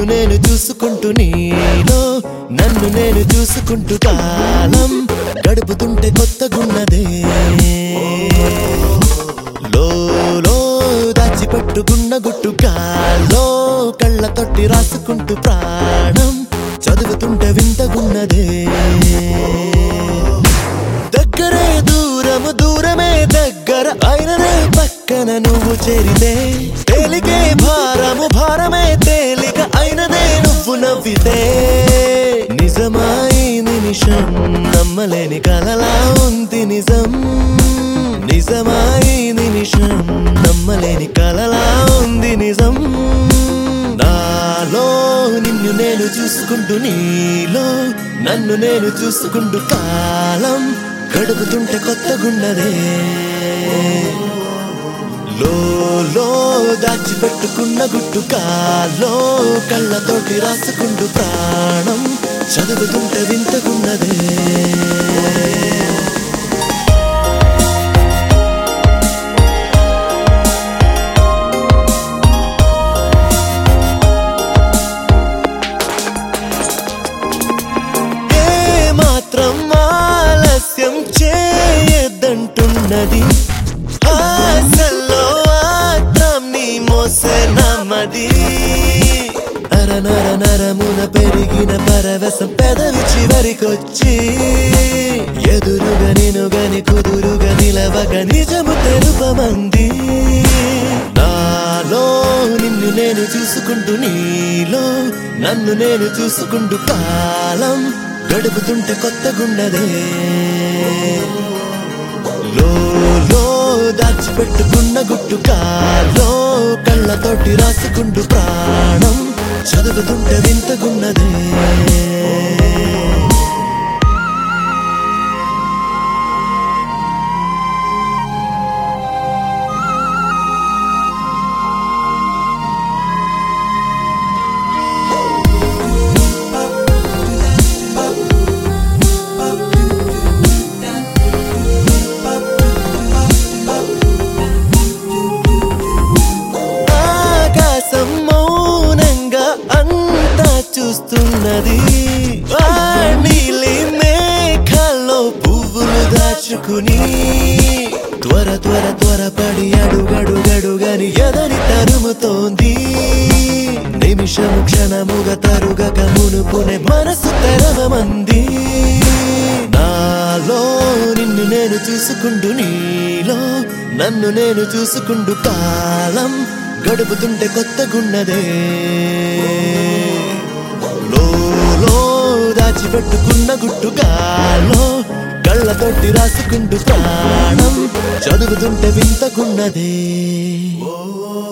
నేను చూసుకుంటూ నీలో నన్ను నేను చూసుకుంటూ కాలం గడుపుతుంటే కొత్తగున్నదే లోలో దాచిపెట్టుకున్న గుట్టు కాలో కళ్ళ తొట్టి రాసుకుంటూ ప్రాణం చదువుతుంటే వింతగున్నదే దగ్గరే దూరము దూరమే దగ్గర అయిననే పక్కన నువ్వు చేరితే తేలికే భారము భారమే తేలిక అయినదే నువ్వు నవ్వితే నిజమాయి నిమిషం నమ్మలేని కలలా ఉంది నిజం నిజమాయి నిమిషం నమ్మలేని కలలా ఉంది నిజం నాలో నిన్ను నేను చూసుకుంటూ నీలో నన్ను నేను చూసుకుంటూ కాలం గడుపుతుంటే కొత్తగున్నదే లో దాచిపెట్టుకున్న గుట్టు కాలో కళ్ళతోటి రాసుకుంటూ ప్రాణం చదువుతుంటే వింతకున్నదే ఏ మాత్రం ఆలస్యం చేయదంటున్నది ఆశల్లో ఆత్రం నీ మోసే నమ్మది అర నర నరమున పెరిగిన పరవశం పెదవి చివరికొచ్చి ఎదురుగా నినుగని కుదురుగా నిలవగా నిజము తెలుపమంది నాలో నిన్ను నేను చూసుకుంటూ నీలో నన్ను నేను చూసుకుంటూ కాలం గడుపుతుంటే కొత్తగున్నదే లో దాచిపెట్టుకున్న గుట్టు కాలో కళ్ళతోటి రాసుకుంటూ ప్రాణం చదువుతుంటే వింతగున్నదే ఆకాశం మౌనంగా అంతా చూస్తున్నది ఆ నీలి మేఘాల్లో పువ్వులు దాచుకుని త్వర త్వర త్వరపడి అడుగడుగడుగని ఎదరి తరుముతోంది నిమిషము క్షణముగా తరుగక మునుపునే మనసు తెరవమంది నాలో నిన్ను నేను చూసుకుంటూ నీలో నన్ను నేను చూసుకుంటూ కాలం గడుపుతుంటే కొత్తగున్నదే లో దాచిపెట్టుకున్న గుట్టు గాలో కళ్ళతోటి రాసుకుంటూ ప్రాణం చదువుతుంటే వింతకున్నదే ఓ